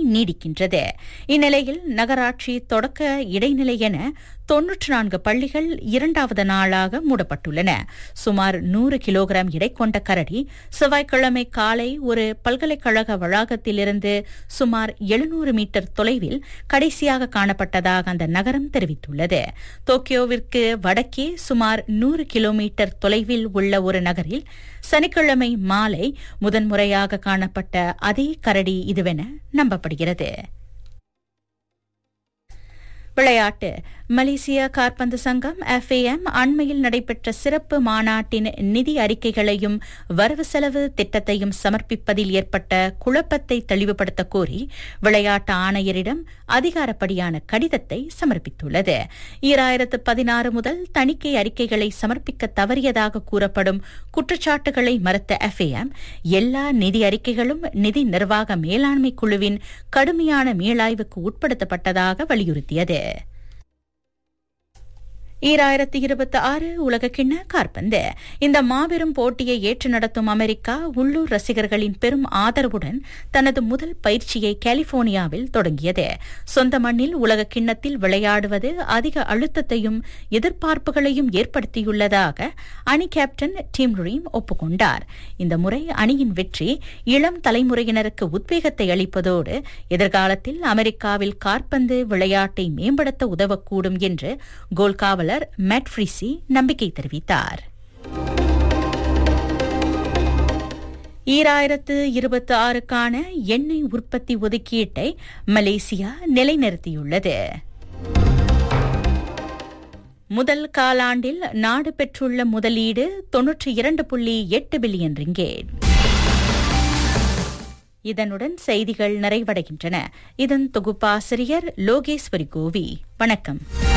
நீடிக்கின்றது இந்நிலையில் நகராட்சி தொடக்க இடைநிலை என தொன்னூற்று நான்கு பள்ளிகள் இரண்டாவது நாளாக மூடப்பட்டுள்ளன சுமார் நூறு கிலோகிராம் எடை கொண்ட கரடி செவ்வாய்க்கிழமை காலை ஒரு பல்கலைக்கழக வளாகத்திலிருந்து சுமார் எழுநூறு மீட்டர் தொலைவில் கடைசியாக காணப்பட்டதாக அந்த நகரம் தெரிவித்துள்ளது டோக்கியோவிற்கு வடக்கே சுமார் நூறு கிலோமீட்டர் தொலைவில் உள்ள ஒரு நகரில் சனிக்கிழமை மாலை முதன்முறையாக காணப்பட்ட அதே கரடி இதுவென நம்பப்படுகிறது விளையாட்டு மலேசிய காற்பந்து சங்கம் எஃப்ஏஎம் அண்மையில் நடைபெற்ற சிறப்பு மாநாட்டின் நிதி அறிக்கைகளையும் வரவு செலவு திட்டத்தையும் சமர்ப்பிப்பதில் ஏற்பட்ட குழப்பத்தை தெளிவுபடுத்த கோரி விளையாட்டு ஆணையரிடம் அதிகாரப்படியான கடிதத்தை சமர்ப்பித்துள்ளது ஈராயிரத்து பதினாறு முதல் தணிக்கை அறிக்கைகளை சமர்ப்பிக்க தவறியதாக கூறப்படும் குற்றச்சாட்டுகளை மறுத்த எஃப்ஏஎம் எல்லா நிதி அறிக்கைகளும் நிதி நிர்வாக மேலாண்மை குழுவின் கடுமையான மீளாய்வுக்கு உட்படுத்தப்பட்டதாக வலியுறுத்தியது ஈராயிரத்தி இருபத்தி ஆறு உலகக்கிண்ண காற்பந்து இந்த மாபெரும் போட்டியை ஏற்று நடத்தும் அமெரிக்கா உள்ளூர் ரசிகர்களின் பெரும் ஆதரவுடன் தனது முதல் பயிற்சியை கலிபோர்னியாவில் தொடங்கியது சொந்த மண்ணில் உலக கிண்ணத்தில் விளையாடுவது அதிக அழுத்தத்தையும் எதிர்பார்ப்புகளையும் ஏற்படுத்தியுள்ளதாக அணி கேப்டன் டிம் ரீம் ஒப்புக்கொண்டார் இந்த முறை அணியின் வெற்றி இளம் தலைமுறையினருக்கு உத்வேகத்தை அளிப்பதோடு எதிர்காலத்தில் அமெரிக்காவில் காற்பந்து விளையாட்டை மேம்படுத்த உதவக்கூடும் என்று கோல்காவல் காவலர் மேட் ஃப்ரிசி நம்பிக்கை தெரிவித்தார் ஈராயிரத்து இருபத்தி ஆறுக்கான எண்ணெய் உற்பத்தி ஒதுக்கீட்டை மலேசியா நிலைநிறுத்தியுள்ளது முதல் காலாண்டில் நாடு பெற்றுள்ள முதலீடு தொன்னூற்றி இரண்டு புள்ளி எட்டு பில்லியன் ரிங்கேட் இதனுடன் செய்திகள் நிறைவடைகின்றன இதன் தொகுப்பாசிரியர் லோகேஸ்வரி கோவி வணக்கம்